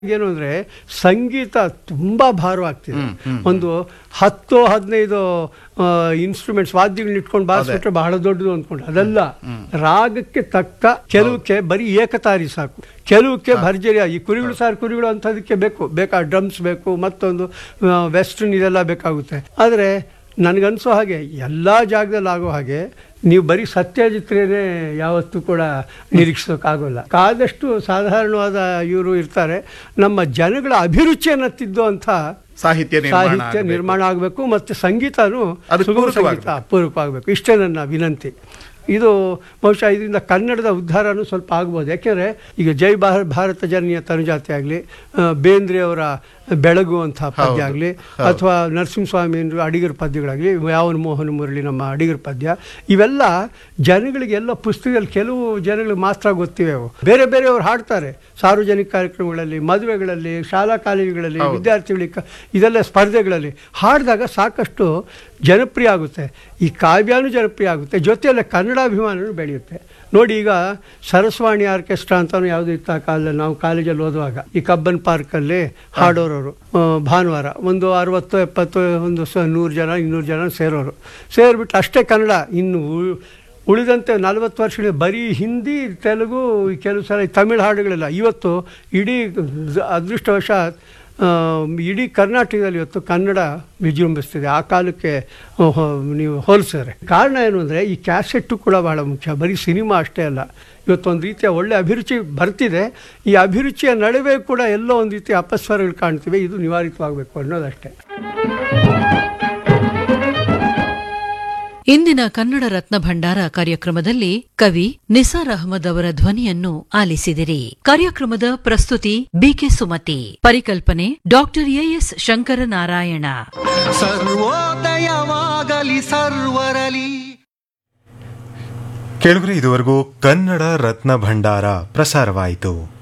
ಏನು ಅಂದರೆ ಸಂಗೀತ ತುಂಬ ಭಾರವಾಗ್ತಿದೆ ಒಂದು ಹತ್ತು ಹದಿನೈದು ಇನ್ಸ್ಟ್ರೂಮೆಂಟ್ಸ್ ವಾದ್ಯಗಳನ್ನ ಇಟ್ಕೊಂಡು ಬಾರಿಸ್ಬಿಟ್ರೆ ಬಹಳ ದೊಡ್ಡದು ಅಂದ್ಕೊಂಡು ಅದಲ್ಲ ರಾಗಕ್ಕೆ ತಕ್ಕ ಕೆಲವಕ್ಕೆ ಬರೀ ಏಕತಾರಿ ಸಾಕು ಕೆಲವಕ್ಕೆ ಭರ್ಜರಿ ಈ ಕುರಿಗಳು ಸಾರು ಕುರಿಗಳು ಅಂಥದಕ್ಕೆ ಬೇಕು ಬೇಕಾ ಡ್ರಮ್ಸ್ ಬೇಕು ಮತ್ತೊಂದು ವೆಸ್ಟರ್ನ್ ಇದೆಲ್ಲ ಬೇಕಾಗುತ್ತೆ ಆದರೆ ನನಗನ್ಸೋ ಹಾಗೆ ಎಲ್ಲ ಜಾಗದಲ್ಲಿ ಆಗೋ ಹಾಗೆ ನೀವು ಬರೀ ಸತ್ಯಜಿತ್ರೇನೆ ಯಾವತ್ತೂ ಕೂಡ ನಿರೀಕ್ಷಿಸೋಕ್ಕಾಗೋಲ್ಲ ಆದಷ್ಟು ಸಾಧಾರಣವಾದ ಇವರು ಇರ್ತಾರೆ ನಮ್ಮ ಜನಗಳ ಅಭಿರುಚಿಯನ್ನು ತಿದ್ದುವಂಥ ಸಾಹಿತ್ಯ ನಿರ್ಮಾಣ ಸಾಹಿತ್ಯ ಆಗ್ಬೇಕು. ನಿರ್ಮಾಣ ಆಗಬೇಕು ಮತ್ತು ಸಂಗೀತನೂ ಅದಕ್ಕೆ ಸುಗಮ ಪೂರಕವಾಗ್ಬೇಕು. ಸಂಗೀತ ಪೂರಕವಾಗಬೇಕು ಇಷ್ಟೇ ನನ್ನ ವಿನಂತಿ ಇದು ಬಹುಶಃ ಇದರಿಂದ ಕನ್ನಡದ ಉದ್ಧಾರನೂ ಸ್ವಲ್ಪ ಆಗ್ಬೋದು ಯಾಕೆಂದರೆ ಈಗ ಜೈ ಭಾರ ಭಾರತ ಜನನೀಯ ತನುಜಾತಿ ಆಗಲಿ ಬೇಂದ್ರೆಯವರ ಬೆಳಗು ಅಂತ ಪದ್ಯ ಆಗಲಿ ಅಥವಾ ನರಸಿಂಹಸ್ವಾಮಿ ಅಡಿಗರ ಪದ್ಯಗಳಾಗಲಿ ಯಾವನ ಮೋಹನ ಮುರಳಿ ನಮ್ಮ ಅಡಿಗರ ಪದ್ಯ ಇವೆಲ್ಲ ಜನಗಳಿಗೆಲ್ಲ ಪುಸ್ತಕದಲ್ಲಿ ಕೆಲವು ಜನಗಳಿಗೆ ಮಾತ್ರ ಗೊತ್ತಿವೆ ಅವು ಬೇರೆ ಬೇರೆಯವರು ಹಾಡ್ತಾರೆ ಸಾರ್ವಜನಿಕ ಕಾರ್ಯಕ್ರಮಗಳಲ್ಲಿ ಮದುವೆಗಳಲ್ಲಿ ಶಾಲಾ ಕಾಲೇಜುಗಳಲ್ಲಿ ವಿದ್ಯಾರ್ಥಿಗಳಿಗೆ ಕ- ಇದೆಲ್ಲ ಸ್ಪರ್ಧೆಗಳಲ್ಲಿ ಹಾಡಿದಾಗ ಸಾಕಷ್ಟು ಜನಪ್ರಿಯ ಆಗುತ್ತೆ ಈ ಕಾವ್ಯನೂ ಜನಪ್ರಿಯ ಆಗುತ್ತೆ ಜೊತೆಯಲ್ಲೇ ಕನ್ನಡಾಭಿಮಾನನೂ ಬೆಳೆಯುತ್ತೆ ನೋಡಿ ಈಗ ಸರಸ್ವಾಣಿ ಆರ್ಕೆಸ್ಟ್ರಾ ಅಂತಾನು ಯಾವುದು ಇತ್ತು ಆ ಕಾಲದಲ್ಲಿ ನಾವು ಕಾಲೇಜಲ್ಲಿ ಓದುವಾಗ ಈ ಕಬ್ಬನ್ ಪಾರ್ಕಲ್ಲಿ ಹಾಡೋರವರು ಆ, ಭಾನುವಾರ ಒಂದು ಅರವತ್ತು ಎಪ್ಪತ್ತು ಒಂದು ಸ ನೂರು ಜನ ಇನ್ನೂರು ಜನ ಸೇರೋರು ಸೇರಿಬಿಟ್ಟು ಅಷ್ಟೇ ಕನ್ನಡ ಇನ್ನು ಉ- ಉಳಿದಂತೆ ನಲವತ್ತು ವರ್ಷಗಳ ಬರೀ ಹಿಂದಿ ತೆಲುಗು ಕೆಲವು ಸಲ ತಮಿಳು ಹಾಡುಗಳೆಲ್ಲ ಇವತ್ತು ಇಡೀ ಅದೃಷ್ಟವಶಾತ್ ಆ, ಇಡೀ ಕರ್ನಾಟಕದಲ್ಲಿ ಇವತ್ತು ಕನ್ನಡ ವಿಜೃಂಭಿಸ್ತಿದೆ ಆ ಕಾಲಕ್ಕೆ ಆ, ಹೊ- ನೀವು ಹೋಲಿಸಿದ್ರೆ ಕಾರಣ ಏನು ಅಂದರೆ ಈ ಕ್ಯಾಸೆಟ್ಟು ಕೂಡ ಬಹಳ ಮುಖ್ಯ ಬರೀ ಸಿನಿಮಾ ಅಷ್ಟೇ ಅಲ್ಲ ಇವತ್ತೊಂದು ರೀತಿಯ ಒಳ್ಳೆ ಅಭಿರುಚಿ ಬರ್ತಿದೆ ಈ ಅಭಿರುಚಿಯ ನಡುವೆ ಕೂಡ ಎಲ್ಲೋ ಒಂದು ರೀತಿಯ ಅಪಸ್ವರಗಳು ಕಾಣ್ತಿವೆ ಇದು ನಿವಾರಿತವಾಗಬೇಕು ಅನ್ನೋದಷ್ಟೇ ಇಂದಿನ ಕನ್ನಡ ರತ್ನ ಭಂಡಾರ ಕಾರ್ಯಕ್ರಮದಲ್ಲಿ ಕವಿ ನಿಸಾರ್ ಅಹಮದ್ ಅವರ ಧ್ವನಿಯನ್ನು ಆಲಿಸಿದಿರಿ ಕಾರ್ಯಕ್ರಮದ ಪ್ರಸ್ತುತಿ ಬಿಕೆ ಸುಮತಿ ಪರಿಕಲ್ಪನೆ ಡಾಕ್ಟರ್ ಎಎಸ್ ಶಂಕರನಾರಾಯಣ ಸರ್ವೋದಯವಾಗಲಿ ಸರ್ವರಲಿ ಕೇಳುಗರೆ ಇದುವರೆಗೂ ಕನ್ನಡ ರತ್ನ ಭಂಡಾರ ಪ್ರಸಾರವಾಯಿತು